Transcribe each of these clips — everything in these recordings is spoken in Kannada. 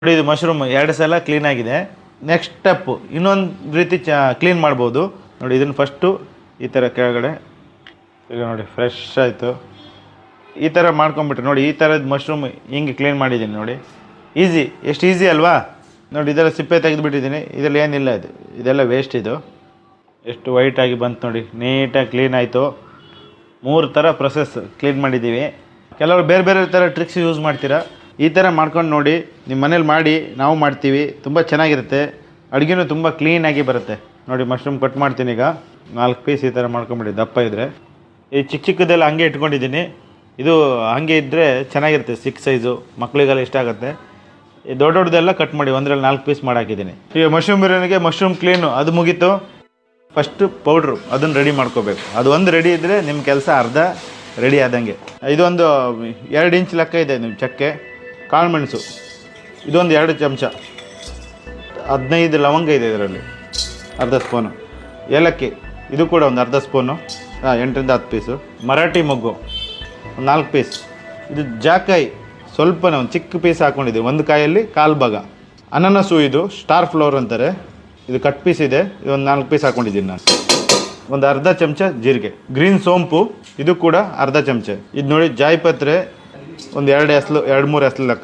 ನೋಡಿ ಇದು ಮಶ್ರೂಮ್ ಎರಡು ಸಲ ಕ್ಲೀನ್ ಆಗಿದೆ ನೆಕ್ಸ್ಟ್ ಸ್ಟೆಪ್ಪು ಇನ್ನೊಂದು ರೀತಿ ಚ ಕ್ಲೀನ್ ಮಾಡ್ಬೋದು ನೋಡಿ ಇದನ್ನು ಫಸ್ಟು ಈ ಥರ ಕೆಳಗಡೆ ಈಗ ನೋಡಿ ಫ್ರೆಶ್ ಆಯಿತು ಈ ಥರ ಮಾಡ್ಕೊಂಬಿಟ್ರೆ ನೋಡಿ ಈ ಥರದ್ದು ಮಶ್ರೂಮ್ ಹಿಂಗೆ ಕ್ಲೀನ್ ಮಾಡಿದ್ದೀನಿ ನೋಡಿ ಈಸಿ ಎಷ್ಟು ಈಸಿ ಅಲ್ವಾ ನೋಡಿ ಇದೆಲ್ಲ ಸಿಪ್ಪೆ ತೆಗೆದುಬಿಟ್ಟಿದ್ದೀನಿ ಇದರಲ್ಲಿ ಏನಿಲ್ಲ ಇದು ಇದೆಲ್ಲ ವೇಸ್ಟ್ ಇದು ಎಷ್ಟು ವೈಟಾಗಿ ಬಂತು ನೋಡಿ ನೀಟಾಗಿ ಕ್ಲೀನ್ ಆಯಿತು ಮೂರು ಥರ ಪ್ರೊಸೆಸ್ ಕ್ಲೀನ್ ಮಾಡಿದ್ದೀವಿ ಕೆಲವರು ಬೇರೆ ಬೇರೆ ಥರ ಟ್ರಿಕ್ಸ್ ಯೂಸ್ ಮಾಡ್ತೀರಾ ಈ ಥರ ಮಾಡ್ಕೊಂಡು ನೋಡಿ ನಿಮ್ಮ ಮನೇಲಿ ಮಾಡಿ ನಾವು ಮಾಡ್ತೀವಿ ತುಂಬ ಚೆನ್ನಾಗಿರುತ್ತೆ ಅಡುಗೆನೂ ತುಂಬ ಕ್ಲೀನಾಗಿ ಬರುತ್ತೆ ನೋಡಿ ಮಶ್ರೂಮ್ ಕಟ್ ಮಾಡ್ತೀನಿ ಈಗ ನಾಲ್ಕು ಪೀಸ್ ಈ ಥರ ಮಾಡ್ಕೊಂಬಿಡಿ ದಪ್ಪ ಇದ್ದರೆ ಈ ಚಿಕ್ಕ ಚಿಕ್ಕದೆಲ್ಲ ಹಂಗೆ ಇಟ್ಕೊಂಡಿದ್ದೀನಿ ಇದು ಹಾಗೆ ಇದ್ದರೆ ಚೆನ್ನಾಗಿರುತ್ತೆ ಸಿಕ್ ಸೈಜು ಮಕ್ಕಳಿಗೆಲ್ಲ ಇಷ್ಟ ಆಗುತ್ತೆ ಈ ದೊಡ್ಡ ದೊಡ್ಡದೆಲ್ಲ ಕಟ್ ಮಾಡಿ ಒಂದರಲ್ಲಿ ನಾಲ್ಕು ಪೀಸ್ ಮಾಡಾಕಿದ್ದೀನಿ ಈಗ ಮಶ್ರೂಮ್ ಬಿರಿಯಾನಿಗೆ ಮಶ್ರೂಮ್ ಕ್ಲೀನು ಅದು ಮುಗೀತು ಫಸ್ಟು ಪೌಡ್ರು ಅದನ್ನು ರೆಡಿ ಮಾಡ್ಕೋಬೇಕು ಅದು ಒಂದು ರೆಡಿ ಇದ್ದರೆ ನಿಮ್ಮ ಕೆಲಸ ಅರ್ಧ ರೆಡಿ ಆದಂಗೆ ಇದೊಂದು ಎರಡು ಇಂಚ್ ಲೆಕ್ಕ ಇದೆ ನಿಮ್ಮ ಚಕ್ಕೆ ಕಾಳುಮೆಣಸು ಇದೊಂದು ಎರಡು ಚಮಚ ಹದಿನೈದು ಲವಂಗ ಇದೆ ಇದರಲ್ಲಿ ಅರ್ಧ ಸ್ಪೂನು ಏಲಕ್ಕಿ ಇದು ಕೂಡ ಒಂದು ಅರ್ಧ ಸ್ಪೂನು ಹಾಂ ಎಂಟರಿಂದ ಹತ್ತು ಪೀಸು ಮರಾಠಿ ಮೊಗ್ಗು ಒಂದು ನಾಲ್ಕು ಪೀಸ್ ಇದು ಜಾಕಾಯಿ ಸ್ವಲ್ಪನೇ ಒಂದು ಚಿಕ್ಕ ಪೀಸ್ ಹಾಕ್ಕೊಂಡಿದ್ದೀವಿ ಒಂದು ಕಾಯಲ್ಲಿ ಕಾಲು ಭಾಗ ಅನನಸು ಇದು ಸ್ಟಾರ್ ಫ್ಲವರ್ ಅಂತಾರೆ ಇದು ಕಟ್ ಪೀಸ್ ಇದೆ ಇದು ಒಂದು ನಾಲ್ಕು ಪೀಸ್ ಹಾಕ್ಕೊಂಡಿದ್ದೀನಿ ನಾನು ಒಂದು ಅರ್ಧ ಚಮಚ ಜೀರಿಗೆ ಗ್ರೀನ್ ಸೋಂಪು ಇದು ಕೂಡ ಅರ್ಧ ಚಮಚ ಇದು ನೋಡಿ ಜಾಯಿಪತ್ರೆ ಒಂದು ಎರಡು ಎಸ್ಲು ಎರಡು ಮೂರು ಎಸ್ಲು ಲೆಕ್ಕ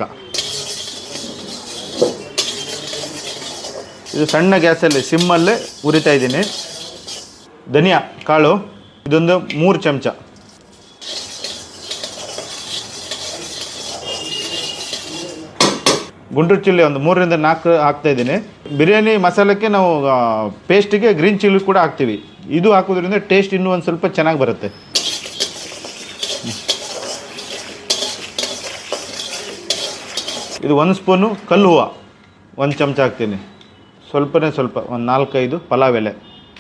ಇದು ಸಣ್ಣ ಗ್ಯಾಸಲ್ಲಿ ಸಿಮ್ಮಲ್ಲೇ ಉರಿತಾ ಇದ್ದೀನಿ ಧನಿಯಾ ಕಾಳು ಇದೊಂದು ಮೂರು ಚಮಚ ಗುಂಟೂರು ಚಿಲ್ಲಿ ಒಂದು ಮೂರರಿಂದ ನಾಲ್ಕು ಹಾಕ್ತಾ ಇದ್ದೀನಿ ಬಿರಿಯಾನಿ ಮಸಾಲಕ್ಕೆ ನಾವು ಪೇಸ್ಟಿಗೆ ಗ್ರೀನ್ ಚಿಲ್ಲಿ ಕೂಡ ಹಾಕ್ತೀವಿ ಇದು ಹಾಕೋದ್ರಿಂದ ಟೇಸ್ಟ್ ಇನ್ನೂ ಒಂದು ಸ್ವಲ್ಪ ಚೆನ್ನಾಗಿ ಬರುತ್ತೆ ಇದು ಒಂದು ಸ್ಪೂನು ಕಲ್ಲು ಹೂವು ಒಂದು ಚಮಚ ಹಾಕ್ತೀನಿ ಸ್ವಲ್ಪನೇ ಸ್ವಲ್ಪ ಒಂದು ನಾಲ್ಕೈದು ಪಲಾವ್ ಎಲೆ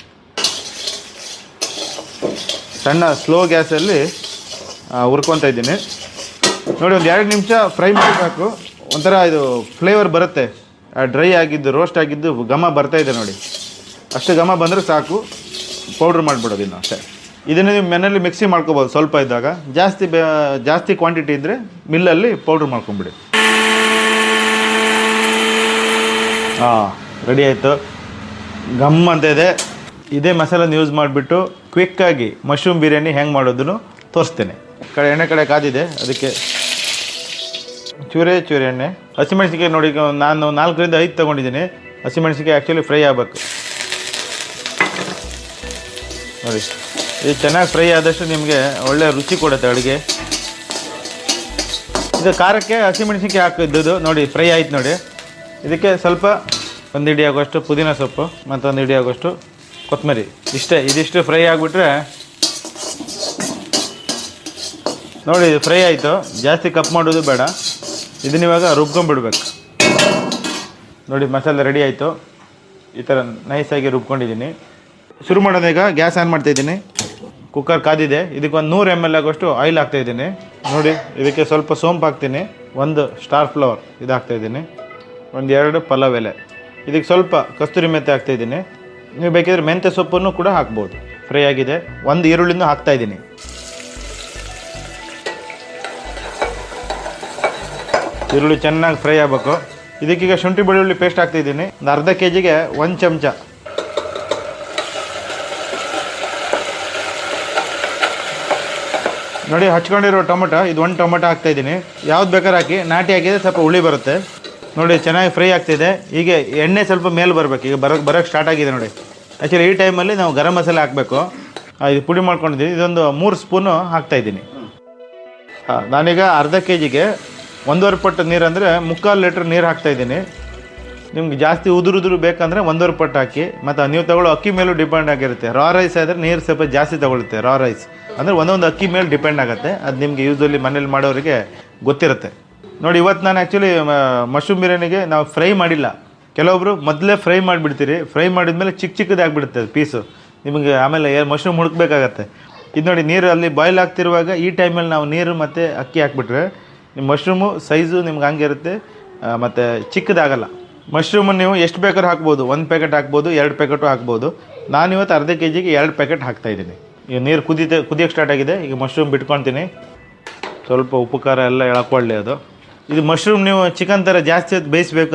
ಸಣ್ಣ ಸ್ಲೋ ಗ್ಯಾಸಲ್ಲಿ ಹುರ್ಕೊತಾ ಇದ್ದೀನಿ ನೋಡಿ ಒಂದು ಎರಡು ನಿಮಿಷ ಫ್ರೈ ಮಾಡಬೇಕು ಒಂಥರ ಇದು ಫ್ಲೇವರ್ ಬರುತ್ತೆ ಡ್ರೈ ಆಗಿದ್ದು ರೋಸ್ಟ್ ಆಗಿದ್ದು ಘಮ ಬರ್ತಾ ಇದೆ ನೋಡಿ ಅಷ್ಟು ಘಮ ಬಂದರೆ ಸಾಕು ಪೌಡ್ರ್ ಮಾಡಿಬಿಡೋದು ಇನ್ನು ಅಷ್ಟೇ ಇದನ್ನು ನೀವು ಮನೇಲಿ ಮಿಕ್ಸಿ ಮಾಡ್ಕೋಬೋದು ಸ್ವಲ್ಪ ಇದ್ದಾಗ ಜಾಸ್ತಿ ಬೇ ಜಾಸ್ತಿ ಕ್ವಾಂಟಿಟಿ ಇದ್ದರೆ ಮಿಲ್ಲಲ್ಲಿ ಪೌಡ್ರ್ ಮಾಡ್ಕೊಂಬಿಡಿ ಹಾಂ ರೆಡಿ ಆಯಿತು ಗಮ್ ಅಂತ ಇದೆ ಇದೇ ಮಸಾಲನ ಯೂಸ್ ಮಾಡಿಬಿಟ್ಟು ಕ್ವಿಕ್ಕಾಗಿ ಮಶ್ರೂಮ್ ಬಿರಿಯಾನಿ ಹೆಂಗೆ ಮಾಡೋದನ್ನು ತೋರಿಸ್ತೇನೆ ಈ ಕಡೆ ಎಣ್ಣೆ ಕಡೆ ಕಾದಿದೆ ಅದಕ್ಕೆ ಚೂರೇ ಚೂರೆ ಎಣ್ಣೆ ಹಸಿಮೆಣಸಿನ್ಕಾಯಿ ನೋಡಿ ಈಗ ನಾನು ನಾಲ್ಕರಿಂದ ಐದು ತೊಗೊಂಡಿದ್ದೀನಿ ಹಸಿಮೆಣಸಿನ್ಕಾಯಿ ಆ್ಯಕ್ಚುಲಿ ಫ್ರೈ ಆಗಬೇಕು ನೋಡಿ ಇದು ಚೆನ್ನಾಗಿ ಫ್ರೈ ಆದಷ್ಟು ನಿಮಗೆ ಒಳ್ಳೆ ರುಚಿ ಕೊಡುತ್ತೆ ಅಡುಗೆ ಇದು ಖಾರಕ್ಕೆ ಹಸಿಮೆಣಸಿನ್ಕಾಯಿ ಹಾಕಿದ್ದು ನೋಡಿ ಫ್ರೈ ಆಯ್ತು ನೋಡಿ ಇದಕ್ಕೆ ಸ್ವಲ್ಪ ಒಂದು ಹಿಡಿ ಆಗೋಷ್ಟು ಪುದೀನ ಸೊಪ್ಪು ಮತ್ತು ಒಂದು ಹಿಡಿ ಆಗೋಷ್ಟು ಕೊತ್ತಂಬರಿ ಇಷ್ಟೇ ಇದಿಷ್ಟು ಫ್ರೈ ಆಗಿಬಿಟ್ರೆ ನೋಡಿ ಇದು ಫ್ರೈ ಆಯಿತು ಜಾಸ್ತಿ ಕಪ್ ಮಾಡೋದು ಬೇಡ ಇದನ್ನ ಇವಾಗ ರುಬ್ಕೊಂಡ್ಬಿಡ್ಬೇಕು ನೋಡಿ ಮಸಾಲೆ ರೆಡಿ ಆಯಿತು ಈ ಥರ ನೈಸಾಗಿ ರುಬ್ಕೊಂಡಿದ್ದೀನಿ ಶುರು ಮಾಡೋದು ಈಗ ಗ್ಯಾಸ್ ಆನ್ ಮಾಡ್ತಾ ಇದ್ದೀನಿ ಕುಕ್ಕರ್ ಕಾದಿದೆ ಇದಕ್ಕೆ ಒಂದು ನೂರು ಎಮ್ ಎಲ್ ಆಗೋಷ್ಟು ಆಯಿಲ್ ಹಾಕ್ತಾ ಇದ್ದೀನಿ ನೋಡಿ ಇದಕ್ಕೆ ಸ್ವಲ್ಪ ಸೋಂಪು ಹಾಕ್ತೀನಿ ಒಂದು ಸ್ಟಾರ್ ಫ್ಲವರ್ ಇದು ಹಾಕ್ತಾ ಇದ್ದೀನಿ ಒಂದು ಎರಡು ಪಲಾವ್ ಎಲೆ ಇದಕ್ಕೆ ಸ್ವಲ್ಪ ಕಸ್ತೂರಿ ಮೆಂತೆ ಹಾಕ್ತಾ ಇದ್ದೀನಿ ನೀವು ಬೇಕಿದ್ರೆ ಮೆಂತ್ಯ ಸೊಪ್ಪನ್ನು ಕೂಡ ಹಾಕ್ಬೋದು ಫ್ರೈ ಆಗಿದೆ ಒಂದು ಈರುಳ್ಳಿನೂ ಹಾಕ್ತಾ ಇದ್ದೀನಿ ಈರುಳ್ಳಿ ಚೆನ್ನಾಗಿ ಫ್ರೈ ಆಗಬೇಕು ಇದಕ್ಕೀಗ ಶುಂಠಿ ಬೆಳ್ಳುಳ್ಳಿ ಪೇಸ್ಟ್ ಹಾಕ್ತಾ ಇದ್ದೀನಿ ಒಂದು ಅರ್ಧ ಕೆ ಜಿಗೆ ಒಂದು ಚಮಚ ನೋಡಿ ಹಚ್ಕೊಂಡಿರೋ ಟೊಮೊಟೊ ಇದು ಒಂದು ಟೊಮೊಟೊ ಹಾಕ್ತಾ ಇದ್ದೀನಿ ಯಾವ್ದು ಬೇಕಾದ್ರೆ ಹಾಕಿ ನಾಟಿ ಹಾಕಿದ್ರೆ ಸ್ವಲ್ಪ ಹುಳಿ ಬರುತ್ತೆ ನೋಡಿ ಚೆನ್ನಾಗಿ ಫ್ರೈ ಆಗ್ತಿದೆ ಹೀಗೆ ಎಣ್ಣೆ ಸ್ವಲ್ಪ ಮೇಲೆ ಬರಬೇಕು ಈಗ ಬರೋಕ್ಕೆ ಬರೋಕ್ಕೆ ಸ್ಟಾರ್ಟ್ ಆಗಿದೆ ನೋಡಿ ಆ್ಯಕ್ಚುಲಿ ಈ ಟೈಮಲ್ಲಿ ನಾವು ಗರಂ ಮಸಾಲೆ ಹಾಕಬೇಕು ಇದು ಪುಡಿ ಮಾಡ್ಕೊಂಡಿದ್ದೀನಿ ಇದೊಂದು ಮೂರು ಸ್ಪೂನು ಹಾಕ್ತಾ ಇದ್ದೀನಿ ಹಾಂ ನಾನೀಗ ಅರ್ಧ ಕೆ ಜಿಗೆ ಒಂದೂವರೆ ಪಟ್ಟು ನೀರು ಅಂದರೆ ಮುಕ್ಕಾಲು ಲೀಟ್ರ್ ನೀರು ಹಾಕ್ತಾ ಇದ್ದೀನಿ ನಿಮ್ಗೆ ಜಾಸ್ತಿ ಉದುರು ಉದುರು ಬೇಕಂದರೆ ಒಂದೂವರೆ ಪಟ್ಟು ಹಾಕಿ ಮತ್ತು ನೀವು ತಗೊಳ್ಳೋ ಅಕ್ಕಿ ಮೇಲೂ ಡಿಪೆಂಡ್ ಆಗಿರುತ್ತೆ ರಾ ರೈಸ್ ಆದರೆ ನೀರು ಸ್ವಲ್ಪ ಜಾಸ್ತಿ ತಗೊಳುತ್ತೆ ರಾ ರೈಸ್ ಅಂದರೆ ಒಂದೊಂದು ಅಕ್ಕಿ ಮೇಲೆ ಡಿಪೆಂಡ್ ಆಗುತ್ತೆ ಅದು ನಿಮಗೆ ಯೂಸ್ವಲಿ ಮನೇಲಿ ಮಾಡೋರಿಗೆ ಗೊತ್ತಿರುತ್ತೆ ನೋಡಿ ಇವತ್ತು ನಾನು ಆ್ಯಕ್ಚುಲಿ ಮಶ್ರೂಮ್ ಬಿರಿಯಾನಿಗೆ ನಾವು ಫ್ರೈ ಮಾಡಿಲ್ಲ ಕೆಲವೊಬ್ಬರು ಮೊದಲೇ ಫ್ರೈ ಮಾಡಿಬಿಡ್ತೀರಿ ಫ್ರೈ ಮಾಡಿದ್ಮೇಲೆ ಚಿಕ್ಕ ಚಿಕ್ಕದೇ ಆಗಿಬಿಡುತ್ತೆ ಅದು ಪೀಸು ನಿಮಗೆ ಆಮೇಲೆ ಮಶ್ರೂಮ್ ಹುಡುಕ್ಬೇಕಾಗತ್ತೆ ಇದು ನೋಡಿ ನೀರು ಅಲ್ಲಿ ಬಾಯ್ಲ್ ಆಗ್ತಿರುವಾಗ ಈ ಟೈಮಲ್ಲಿ ನಾವು ನೀರು ಮತ್ತು ಅಕ್ಕಿ ಹಾಕ್ಬಿಟ್ರೆ ನಿಮ್ಮ ಮಶ್ರೂಮು ಸೈಜು ನಿಮ್ಗೆ ಹಂಗೆ ಇರುತ್ತೆ ಮತ್ತು ಚಿಕ್ಕದಾಗಲ್ಲ ಮಶ್ರೂಮು ನೀವು ಎಷ್ಟು ಬೇಕಾದ್ರೂ ಹಾಕ್ಬೋದು ಒಂದು ಪ್ಯಾಕೆಟ್ ಹಾಕ್ಬೋದು ಎರಡು ಪ್ಯಾಕೆಟು ಹಾಕ್ಬೋದು ನಾನು ಇವತ್ತು ಅರ್ಧ ಕೆ ಜಿಗೆ ಎರಡು ಪ್ಯಾಕೆಟ್ ಹಾಕ್ತಾಯಿದ್ದೀನಿ ಈಗ ನೀರು ಕುದೀತೆ ಕುದಿಯೋಕ್ಕೆ ಸ್ಟಾರ್ಟ್ ಆಗಿದೆ ಈಗ ಮಶ್ರೂಮ್ ಬಿಟ್ಕೊತೀನಿ ಸ್ವಲ್ಪ ಉಪ್ಪು ಖಾರ ಎಲ್ಲ ಎಳ್ಕೊಳ್ಳಿ ಅದು ಇದು ಮಶ್ರೂಮ್ ನೀವು ಚಿಕನ್ ಥರ ಜಾಸ್ತಿ ಹೊತ್ತು ಬೇಯಿಸ್ಬೇಕು